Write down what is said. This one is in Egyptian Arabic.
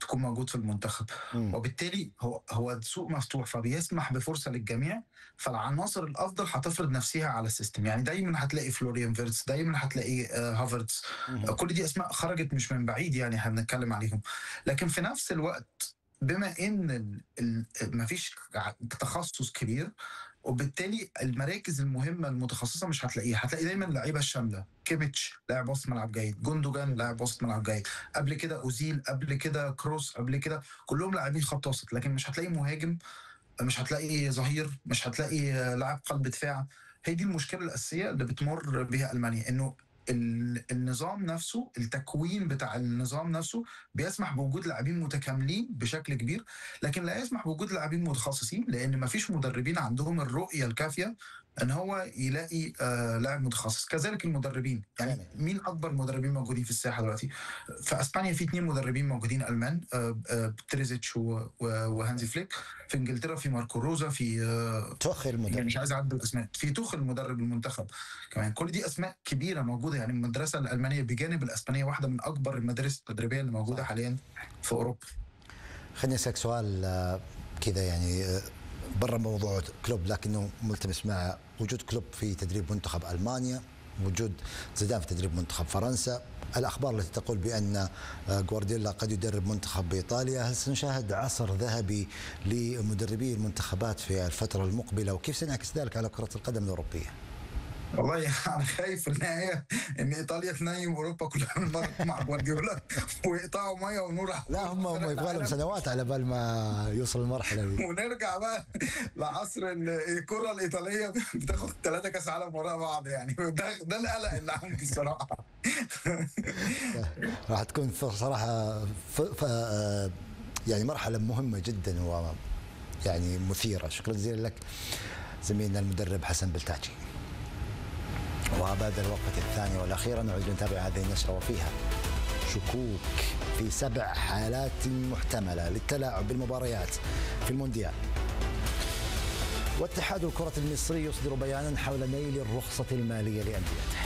تكون موجود في المنتخب مم. وبالتالي هو هو السوق مفتوح فبيسمح بفرصه للجميع فالعناصر الافضل هتفرض نفسها على السيستم يعني دايما هتلاقي فلوريان فيرتس دايما هتلاقي آه، هافرتس مم. كل دي اسماء خرجت مش من بعيد يعني احنا بنتكلم عليهم لكن في نفس الوقت بما ان ال- ال- مفيش ع- تخصص كبير وبالتالي المراكز المهمه المتخصصه مش هتلاقيها هتلاقي دايما اللعيبه الشامله كيميتش لاعب وسط ملعب جيد جوندوجان لاعب وسط ملعب جيد قبل كده اوزيل قبل كده كروس قبل كده كلهم لاعبين خط وسط لكن مش هتلاقي مهاجم مش هتلاقي ظهير مش هتلاقي لاعب قلب دفاع هي دي المشكله الاساسيه اللي بتمر بها المانيا انه ال- النظام نفسه التكوين بتاع النظام نفسه بيسمح بوجود لاعبين متكاملين بشكل كبير لكن لا يسمح بوجود لاعبين متخصصين لان ما فيش مدربين عندهم الرؤيه الكافيه ان هو يلاقي آه لاعب متخصص كذلك المدربين يعني جميل. مين اكبر مدربين موجودين في الساحه دلوقتي في اسبانيا في اثنين مدربين موجودين المان آه آه تريزيتش و- و- وهانزي فليك في انجلترا في ماركو روزا في آه توخي يعني المدرب مش عايز اعدل الاسماء في توخل مدرب المنتخب كمان كل دي اسماء كبيره موجوده يعني المدرسه الالمانيه بجانب الاسبانيه واحده من اكبر المدارس التدريبيه اللي موجوده حاليا في اوروبا خليني اسالك سؤال آه، كذا يعني آه، برا موضوع كلوب لكنه ملتمس مع وجود كلوب في تدريب منتخب المانيا وجود زيدان في تدريب منتخب فرنسا الاخبار التي تقول بان آه، جوارديولا قد يدرب منتخب بايطاليا هل سنشاهد عصر ذهبي لمدربي المنتخبات في الفتره المقبله وكيف سينعكس ذلك على كره القدم الاوروبيه؟ والله انا خايف في النهايه ان ايطاليا تنيم اوروبا كلها من مرة مع جوارديولا ويقطعوا ميه ونور على لا هم هم فرق يبغى لهم العالم. سنوات على بال ما يوصل المرحله دي ونرجع بقى لعصر ال- الكره الايطاليه بتاخد ثلاثه كاس عالم ورا بعض يعني ده ده القلق اللي عندي الصراحه راح تكون صراحة ف... ف... آه، يعني مرحلة مهمة جدا و يعني مثيرة شكرا جزيلا لك زميلنا المدرب حسن بلتاجي وبعد الوقفة الثانية والأخيرة نعود نتابع هذه النشرة وفيها شكوك في سبع حالات محتملة للتلاعب بالمباريات في المونديال واتحاد الكرة المصري يصدر بيانا حول نيل الرخصة المالية لأنديته